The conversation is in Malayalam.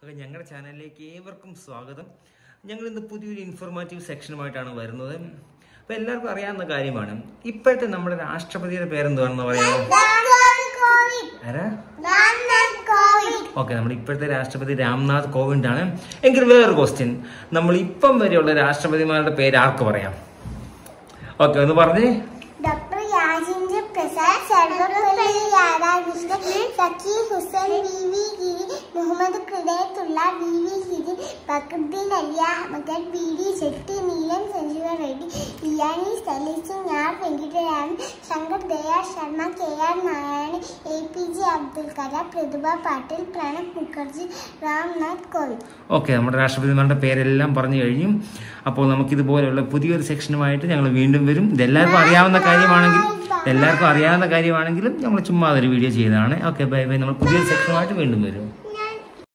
സുഹൃത്തുക്കളെ ഞങ്ങളുടെ ചാനലിലേക്ക് ഏവർക്കും സ്വാഗതം ഞങ്ങൾ ഇന്ന് പുതിയൊരു ഇൻഫോർമാറ്റീവ് സെക്ഷനുമായിട്ടാണ് വരുന്നത് അപ്പോൾ എല്ലാവർക്കും അറിയാവുന്ന കാര്യമാണ് ഇപ്പോഴത്തെ നമ്മുടെ രാഷ്ട്രപതിയുടെ പേരെന്തുവാണെന്ന് പറയാമോ ആരാ ഓക്കെ നമ്മുടെ ഇപ്പോഴത്തെ രാഷ്ട്രപതി രാംനാഥ് കോവിന്ദ് ആണ് എങ്കിൽ വേറൊരു ക്വസ്റ്റ്യൻ നമ്മൾ ഇപ്പം വരെയുള്ള രാഷ്ട്രപതിമാരുടെ പേര് ആർക്ക് പറയാം ഓക്കെ ഒന്ന് പറഞ്ഞേ doctor Rajendra Prasad Sarvepalli Radhakrishnan Zakir Hussain V V Giri Mohammad Hidayatullah V V Giri Fakhruddin Ali Ahmed B D Jatti Neelam Sanjiva Reddy Giani Zail Singh R Venkataraman Shankar Dayal Sharma K R Narayanan A P J Abdul Kalam Pratibha Patil Pranab Mukherjee Ramnath Kovind okay നമ്മുടെ രാഷ്ട്രപതിമാരുടെ പേരെല്ലാം പറഞ്ഞു കഴിഞ്ഞു അപ്പോൾ നമുക്കിതുപോലെയുള്ള പുതിയൊരു സെക്ഷനുമായിട്ട് ഞങ്ങൾ വീണ്ടും വരും ഇതെല്ലാവർക്കും അറിയാവുന്ന കാര്യമാണെങ്കിൽ എല്ലാവർക്കും അറിയാവുന്ന കാര്യമാണെങ്കിലും നമ്മൾ ചുമ്മാ ഒരു വീഡിയോ ചെയ്തതാണ് ഓക്കെ ബൈ ബൈ നമ്മൾ പുതിയൊരു സെക്ഷനുമായിട്ട് വീണ്ടും വരും